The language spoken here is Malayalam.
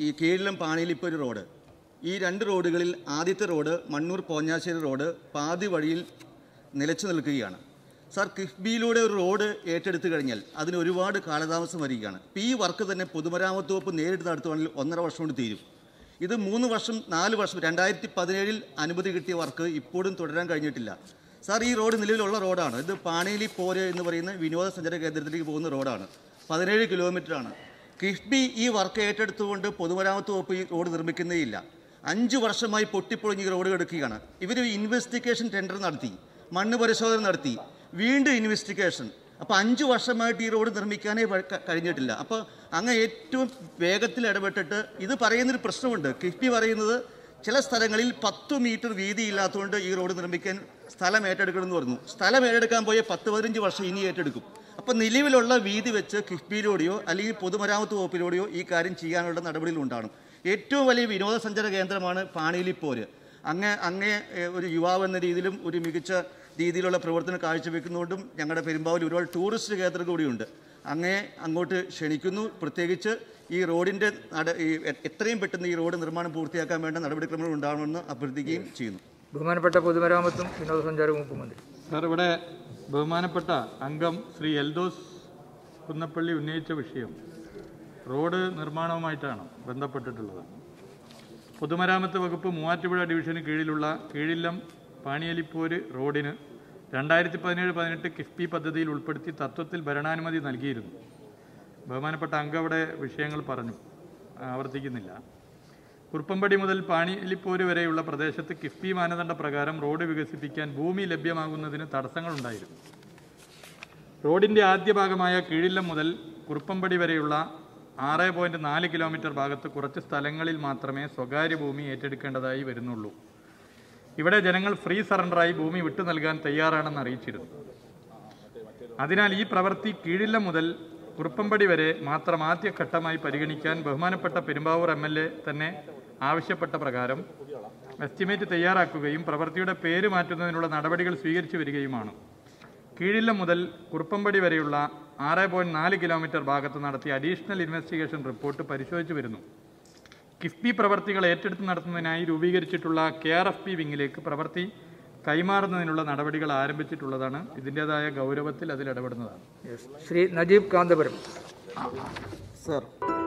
ഈ കീഴിലും പാണിയിലിപ്പോൾ ഒരു റോഡ് ഈ രണ്ട് റോഡുകളിൽ ആദ്യത്തെ റോഡ് മണ്ണൂർ പോഞ്ഞാശ്ശേരി റോഡ് പാതി വഴിയിൽ നിലച്ചു നിൽക്കുകയാണ് സാർ കിഫ്ബിയിലൂടെ ഒരു റോഡ് ഏറ്റെടുത്തു കഴിഞ്ഞാൽ അതിന് ഒരുപാട് കാലതാമസം വരികയാണ് ഇപ്പോൾ ഈ വർക്ക് തന്നെ പൊതുമരാമത്ത് വകുപ്പ് നേരിട്ട് നടത്തുവാണെങ്കിൽ ഒന്നര വർഷം കൊണ്ട് തീരും ഇത് മൂന്ന് വർഷം നാല് വർഷം രണ്ടായിരത്തി പതിനേഴിൽ അനുമതി കിട്ടിയ വർക്ക് ഇപ്പോഴും തുടരാൻ കഴിഞ്ഞിട്ടില്ല സാർ ഈ റോഡ് നിലവിലുള്ള റോഡാണ് ഇത് പാണേലി പോര് എന്ന് പറയുന്ന വിനോദസഞ്ചാര കേന്ദ്രത്തിലേക്ക് പോകുന്ന റോഡാണ് പതിനേഴ് കിലോമീറ്ററാണ് കിഫ്ബി ഈ വർക്ക് ഏറ്റെടുത്തുകൊണ്ട് പൊതുമരാമത്ത് വകുപ്പ് ഈ റോഡ് നിർമ്മിക്കുന്നേയില്ല അഞ്ച് വർഷമായി പൊട്ടിപ്പൊളിഞ്ഞ് ഈ റോഡ് എടുക്കുകയാണ് ഇവർ ഇൻവെസ്റ്റിഗേഷൻ ടെൻഡർ നടത്തി മണ്ണ് പരിശോധന നടത്തി വീണ്ടും ഇൻവെസ്റ്റിഗേഷൻ അപ്പോൾ അഞ്ച് വർഷമായിട്ട് ഈ റോഡ് നിർമ്മിക്കാനേ വ- ക- കഴിഞ്ഞിട്ടില്ല അപ്പോൾ അങ്ങ് ഏറ്റവും വേഗത്തിൽ ഇടപെട്ടിട്ട് ഇത് പറയുന്നൊരു പ്രശ്നമുണ്ട് കിഫ്ബി പറയുന്നത് ചില സ്ഥലങ്ങളിൽ പത്ത് മീറ്റർ വീതി ഇല്ലാത്തതുകൊണ്ട് ഈ റോഡ് നിർമ്മിക്കാൻ സ്ഥലം ഏറ്റെടുക്കണമെന്ന് പറഞ്ഞു സ്ഥലം ഏറ്റെടുക്കാൻ പോയ പത്ത് പതിനഞ്ച് വർഷം ഇനി ഏറ്റെടുക്കും അപ്പോൾ നിലവിലുള്ള വീതി വെച്ച് കിഫ്ബിയിലൂടെയോ അല്ലെങ്കിൽ പൊതുമരാമത്ത് വകുപ്പിലൂടെയോ ഈ കാര്യം ചെയ്യാനുള്ള നടപടികൾ ഉണ്ടാകണം ഏറ്റവും വലിയ വിനോദസഞ്ചാര കേന്ദ്രമാണ് പാണിയിലിപ്പോര് അങ്ങേ അങ്ങേ ഏഹ്, ഒരു യുവാവ് എന്ന രീതിയിലും ഒരു മികച്ച രീതിയിലുള്ള പ്രവർത്തനം കാഴ്ചവെക്കുന്നതുകൊണ്ടും ഞങ്ങളുടെ പെരുമ്പാവൂർ ഒരുപാട് ടൂറിസ്റ്റ് കേന്ദ്രം കൂടിയുണ്ട് അങ്ങേ അങ്ങോട്ട് ക്ഷണിക്കുന്നു പ്രത്യേകിച്ച് ഈ റോഡിൻ്റെ നട ഈ എ- എത്രയും പെട്ടെന്ന് ഈ റോഡ് നിർമ്മാണം പൂർത്തിയാക്കാൻ വേണ്ട നടപടിക്രമങ്ങൾ ഉണ്ടാവണമെന്ന് അഭ്യർത്ഥിക്കുകയും ചെയ്യുന്നു ബഹുമാനപ്പെട്ട പൊതുമരാമത്തും വിനോദസഞ്ചാര വകുപ്പ് മന്ത്രി സാർ ഇവിടെ ബഹുമാനപ്പെട്ട അംഗം ശ്രീ എൽദോസ് കുന്നപ്പള്ളി ഉന്നയിച്ച വിഷയം റോഡ് നിർമ്മാണവുമായിട്ടാണ് ബന്ധപ്പെട്ടിട്ടുള്ളത് പൊതുമരാമത്ത് വകുപ്പ് മൂവാറ്റുപുഴ ഡിവിഷന് കീഴിലുള്ള കീഴില്ലം പാണിയലിപ്പോര് റോഡിന് രണ്ടായിരത്തി പതിനേഴ് പതിനെട്ട് കിഫ്ബി പദ്ധതിയിൽ ഉൾപ്പെടുത്തി തത്വത്തിൽ ഭരണാനുമതി നൽകിയിരുന്നു ബഹുമാനപ്പെട്ട അംഗം അവിടെ വിഷയങ്ങൾ പറഞ്ഞു ആവർത്തിക്കുന്നില്ല കുറുപ്പമ്പടി മുതൽ പാണിലിപ്പോര് വരെയുള്ള പ്രദേശത്ത് കിഫ്ബി മാനദണ്ഡ പ്രകാരം റോഡ് വികസിപ്പിക്കാൻ ഭൂമി ലഭ്യമാകുന്നതിന് തടസ്സങ്ങളുണ്ടായിരുന്നു റോഡിന്റെ ആദ്യ ഭാഗമായ കീഴില്ലം മുതൽ കുറുപ്പമ്പടി വരെയുള്ള ആറ് പോയിന്റ് നാല് കിലോമീറ്റർ ഭാഗത്ത് കുറച്ച് സ്ഥലങ്ങളിൽ മാത്രമേ സ്വകാര്യ ഭൂമി ഏറ്റെടുക്കേണ്ടതായി വരുന്നുള്ളൂ ഇവിടെ ജനങ്ങൾ ഫ്രീ സറണ്ടറായി ഭൂമി വിട്ടു നൽകാൻ തയ്യാറാണെന്ന് അറിയിച്ചിരുന്നു അതിനാൽ ഈ പ്രവൃത്തി കീഴില്ലം മുതൽ കുറുപ്പമ്പടി വരെ മാത്രം ആദ്യഘട്ടമായി പരിഗണിക്കാൻ ബഹുമാനപ്പെട്ട പെരുമ്പാവൂർ എം എൽ എ തന്നെ ആവശ്യപ്പെട്ട പ്രകാരം എസ്റ്റിമേറ്റ് തയ്യാറാക്കുകയും പ്രവൃത്തിയുടെ പേര് മാറ്റുന്നതിനുള്ള നടപടികൾ സ്വീകരിച്ചു വരികയുമാണ് കീഴില്ലം മുതൽ കുറുപ്പമ്പടി വരെയുള്ള ആറ് പോയിന്റ് നാല് കിലോമീറ്റർ ഭാഗത്ത് നടത്തിയ അഡീഷണൽ ഇൻവെസ്റ്റിഗേഷൻ റിപ്പോർട്ട് പരിശോധിച്ചു വരുന്നു കിഫ്ബി പ്രവർത്തികൾ ഏറ്റെടുത്ത് നടത്തുന്നതിനായി രൂപീകരിച്ചിട്ടുള്ള കെ ആർ എഫ് പി വിങ്ങിലേക്ക് പ്രവൃത്തി കൈമാറുന്നതിനുള്ള നടപടികൾ ആരംഭിച്ചിട്ടുള്ളതാണ് ഇതിൻ്റെതായ ഗൗരവത്തിൽ അതിൽ ഇടപെടുന്നതാണ് ശ്രീ നജീബ് കാന്തപുരം സർ